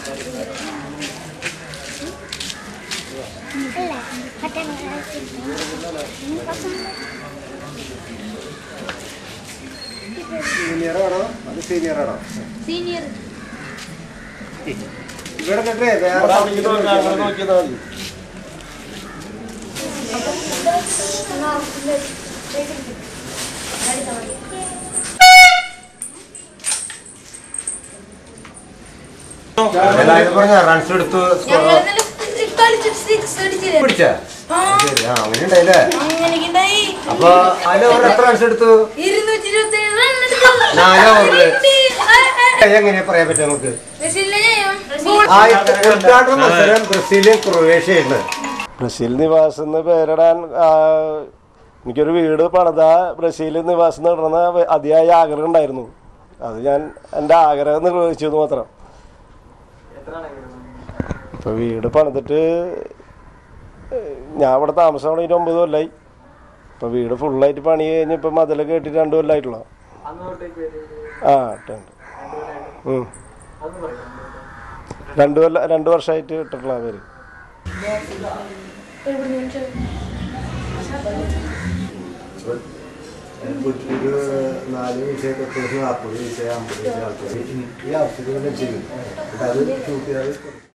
Senior ആണോ അത് senior ആണോ സീനിയർ ഇവിടെ നിന്നിട്ടേ വേറെ അവിടെ ഇറങ്ങി നോക്കാം, അവിടെ നോക്കിയതാ മതി. എല്ലാവരും പറഞ്ഞ റൺസ് എടുത്തു ഞങ്ങൾ ഇന്നലെ കളിച്ചിട്ട് സിക്സ് അടിച്ചില്ലേ പിടിച്ച ആ ശരി ആ അങ്ങനെ ഉണ്ടായില്ലേ അങ്ങനെയൊക്കെ ഉണ്ടായി അപ്പൊ അതിൽ ഓവർ എത്ര റൺസ് എടുത്തു ഇരുന്നൂറ്റി ഇരുപത്തി ഏഴ് റൺ എടുത്തു നാല് ഓവറില് ആ, ആ, എങ്ങനെയാ പറയാൻ പറ്റുക നമുക്ക് ബ്രസീലിനെ ജയം. ആദ്യത്തെ ഉദ്ഘാടന മത്സരം ബ്രസീലിയൻ ക്രൊയേഷ്യയാണ് ബ്രസീൽ നിവാസ് എന്ന് പേരിടാൻ ആ, എനിക്കൊരു വീട് പണിത ബ്രസീൽ നിവാസ് എന്ന് ഇടുന്ന അതിയായ ആഗ്രഹം ഉണ്ടായിരുന്നു അത് ഞാൻ എൻ്റെ ആഗ്രഹം നിർവഹിച്ചു എന്ന് മാത്രം ഇപ്പൊ വീട് പണിതിട്ട് ഞാൻ ഇവിടെ താമസം തുടങ്ങിയിട്ട് ഒമ്പത് കൊല്ലായി ഇപ്പൊ വീട് ഫുള്ളായിട്ട് പണി കഴിഞ്ഞ് ഇപ്പൊ മതിൽ കെട്ടിട്ട് രണ്ടു കൊല്ലായിട്ടുള്ള ആ ഇട്ടുണ്ട് ഉം. രണ്ടു കൊല്ലം രണ്ടു വർഷമായിട്ട് ഇട്ടിട്ടുള്ള പേര് ഒരു നാല് വിഷയം നാൽപ്പത് വിഷയം അമ്പത് വിഷയം ആൾക്കാർ ഈ ആവശ്യത്തിൽ ചെയ്യും അത് ഷൂട്ട് ചെയ്താൽ